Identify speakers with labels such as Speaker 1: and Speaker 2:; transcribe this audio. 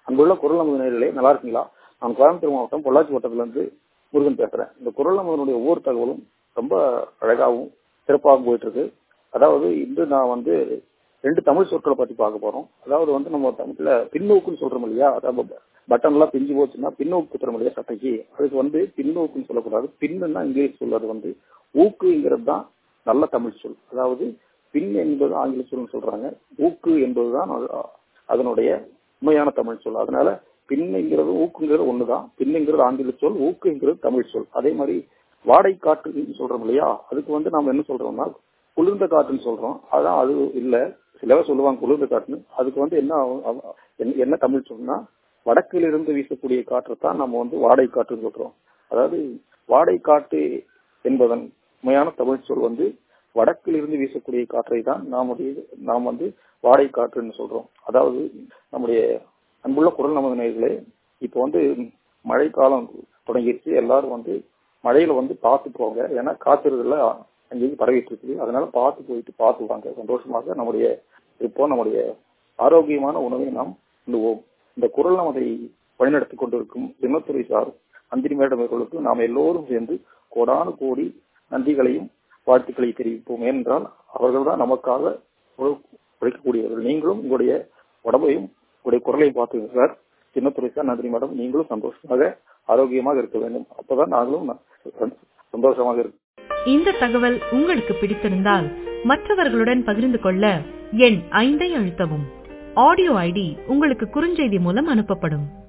Speaker 1: அன்புள்ள குரல் நமது நேரிலே நல்லா இருக்கீங்களா நான் கோயம்புத்தூர் மாவட்டம் பொள்ளாச்சி வட்டத்திலிருந்து முருகன் பேசுறேன் இந்த குரல் நமதனுடைய ஒவ்வொரு தகவலும் ரொம்ப அழகாகவும் சிறப்பாகவும் போயிட்டு இருக்கு அதாவது இன்று நான் வந்து ரெண்டு தமிழ் சொற்களை பத்தி பார்க்க போறோம் அதாவது வந்து நம்ம தமிழ்ல பின்னோக்குன்னு சொல்றோம் இல்லையா அதாவது பட்டன் எல்லாம் பிஞ்சு போச்சுன்னா பின்னோக்கு குத்துறோம் இல்லையா சட்டைக்கு அதுக்கு வந்து பின்னோக்குன்னு சொல்லக்கூடாது பின்னுன்னா இங்கிலீஷ் சொல்றது வந்து ஊக்குங்கிறது தான் நல்ல தமிழ் சொல் அதாவது பின் என்பது ஆங்கில சொல்னு சொல்றாங்க ஊக்கு என்பதுதான் அதனுடைய உண்மையான தமிழ் சொல் அதனால பின்னுங்கிறது ஊக்குங்கிறது ஒண்ணுதான் பின்னுங்கிறது ஆங்கில சொல் ஊக்குங்கிறது தமிழ் சொல் அதே மாதிரி வாடகை காற்றுன்னு சொல்றோம் இல்லையா அதுக்கு வந்து நாம என்ன சொல்றோம்னா குளிர்ந்த காற்றுன்னு சொல்றோம் அதான் அது இல்ல சிலவே சொல்லுவாங்க குளிர்ந்த காற்றுன்னு அதுக்கு வந்து என்ன என்ன தமிழ் சொன்னா வடக்கில் இருந்து வீசக்கூடிய காற்று தான் நம்ம வந்து வாடகை காற்றுன்னு சொல்றோம் அதாவது வாடகை காற்று என்பதன் உண்மையான தமிழ் சொல் வந்து வடக்கில் இருந்து வீசக்கூடிய காற்றை தான் நாமுடைய நாம் வந்து வாடகை காற்றுன்னு சொல்றோம் அதாவது நம்முடைய அன்புள்ள குரல் நமது நேர்களே இப்போ வந்து மழை காலம் தொடங்கிடுச்சு எல்லாரும் வந்து மழையில வந்து பார்த்து போங்க ஏன்னா காத்துறதுல அங்கேயும் பரவிட்டு இருக்குது அதனால பார்த்து போயிட்டு பார்த்து வாங்க சந்தோஷமாக நம்முடைய இப்போ நம்முடைய ஆரோக்கியமான உணவை நாம் உண்ணுவோம் இந்த குரல் நமதை வழிநடத்தி கொண்டிருக்கும் தினத்துறை சார் அந்திரி மேடம் அவர்களுக்கு நாம் எல்லோரும் சேர்ந்து கோடானு கோடி நன்றிகளையும் வாழ்த்துக்களை தெரிவிப்போம் ஏனென்றால் அவர்கள் தான் நமக்காக உழைக்கக்கூடியவர்கள் நீங்களும் உங்களுடைய உடம்பையும் உங்களுடைய குரலையும் பார்த்துங்க சார் சின்னத்துறை சார் நன்றி மேடம் நீங்களும் சந்தோஷமாக ஆரோக்கியமாக இருக்க வேண்டும் அப்பதான் நாங்களும் சந்தோஷமாக இருக்கும்
Speaker 2: இந்த தகவல் உங்களுக்கு பிடித்திருந்தால் மற்றவர்களுடன் பகிர்ந்து கொள்ள எண் ஐந்தை அழுத்தவும் ஆடியோ ஐடி உங்களுக்கு குறுஞ்செய்தி மூலம் அனுப்பப்படும்